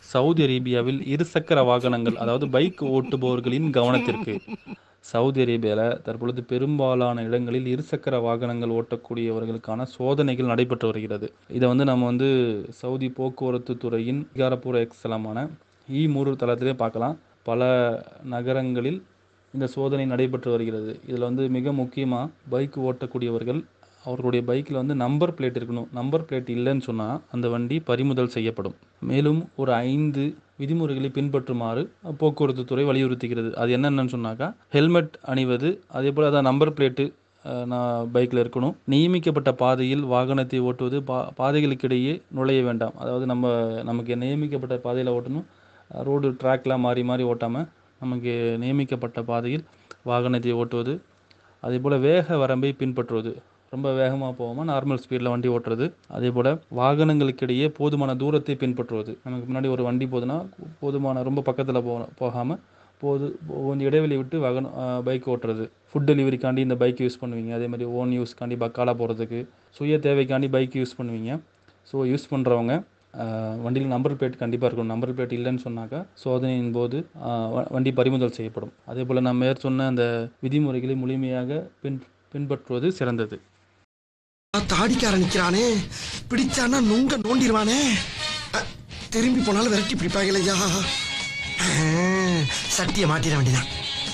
Saudi அரேபியாவில் இருசக்கர வாகனங்கள் அதாவது பைக் ஓட்டுபவர்களின் கவனத்திற்கு சவுதி அரேபியாவில் தற்பொழுது பெரும்பாலான இடங்களில் இருசக்கர வாகனங்கள் ஓட்டக்கூடியவர்களுக்கான சோதனைகள் நடைபெற்று வருகிறது இதை வந்து நம்ம வந்து சவுதி போக்குவரத்து துறையின் அதிகாரப்பூர்வ எக்ஸலமான இ மூரு தளத்திலே பார்க்கலாம் பல நகரங்களில் இந்த சோதனை நடைபெற்று வருகிறது இதில் வந்து மிக முக்கியமாக பைக் ஓட்டக்கூடியவர்கள் அவர்களுடைய பைக்கில் வந்து நம்பர் பிளேட் இருக்கணும் நம்பர் பிளேட் இல்லைன்னு சொன்னால் அந்த வண்டி பறிமுதல் செய்யப்படும் மேலும் ஒரு ஐந்து விதிமுறைகளை பின்பற்றுமாறு போக்குவரத்து துறை வலியுறுத்துகிறது அது என்னென்னு சொன்னாக்கா ஹெல்மெட் அணிவது அதே போல் அதான் நம்பர் பிளேட்டு நான் பைக்கில் இருக்கணும் நியமிக்கப்பட்ட பாதையில் வாகனத்தை ஓட்டுவது பா பாதைகளுக்கிடையே நுழைய வேண்டாம் அதாவது நம்ம நமக்கு நியமிக்கப்பட்ட பாதையில் ஓட்டணும் ரோடு ட்ராக்லாம் மாறி மாறி ஓட்டாமல் நமக்கு நியமிக்கப்பட்ட பாதையில் வாகனத்தை ஓட்டுவது அதே போல் வேக வரம்பை பின்பற்றுவது ரொம்ப வேகமாக போகாமல் நார்மல் ஸ்பீடில் வண்டி ஓட்டுறது அதே போல் வாகனங்களுக்கிடையே போதுமான தூரத்தை பின்பற்றுவது நமக்கு முன்னாடி ஒரு வண்டி போகுதுன்னா போதுமான ரொம்ப பக்கத்தில் போ போகாமல் போது கொஞ்சம் இடைவெளி விட்டு வாகனம் பைக் ஓட்டுறது ஃபுட் டெலிவரிக்காண்டி இந்த பைக் யூஸ் பண்ணுவீங்க அதே மாதிரி ஓன் யூஸ்க்காண்டி பக்காலா போகிறதுக்கு சுய தேவைக்காண்டி பைக் யூஸ் பண்ணுவீங்க ஸோ யூஸ் பண்ணுறவங்க வண்டியில் நம்பர் பிளேட் கண்டிப்பாக இருக்கணும் நம்பர் பிளேட் இல்லைன்னு சொன்னாக்கா சோதனையின் போது ஆஹ் வ- வண்டி பறிமுதல் செய்யப்படும் அதே போல் நான் மேற் சொன்ன அந்த விதிமுறைகளை முழுமையாக பின் பின்பற்றுவது சிறந்தது தாடிக்கார நிக்கிறானே பிடிச்சானா நுங்க நோண்டிடுவானே அ, திரும்பி போனாலும் விரட்டி பிடிப்பாங்களே ஐயா சட்டியை மாட்டிட வேண்டியதான்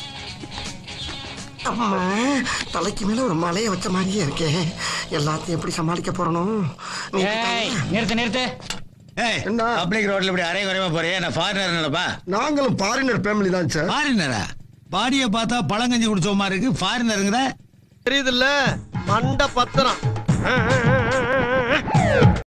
அம்மா தலைக்கு மேல ஒரு மலையை வச்ச மாதிரியே இருக்கே எல்லாத்தையும் எப்படி சமாளிக்க போறணும் நீ ஏய் நிறுத்து நிறுத்து ஏய் என்ன? பப்ளிக் ரோட்ல இப்படி அரை குறையமா போறியே நான் ஃபாரினர் நினைப்பா நாங்களும் பாரினர் ஃபேமிலி தான் சார் ஃபாரினரா பாடியை பார்த்தா பழங்கஞ்சி குடிச்ச மாதிரி இருக்கு ஃபாரினருங்கிற தெரியுதுல்ல மண்ட பத்திரம்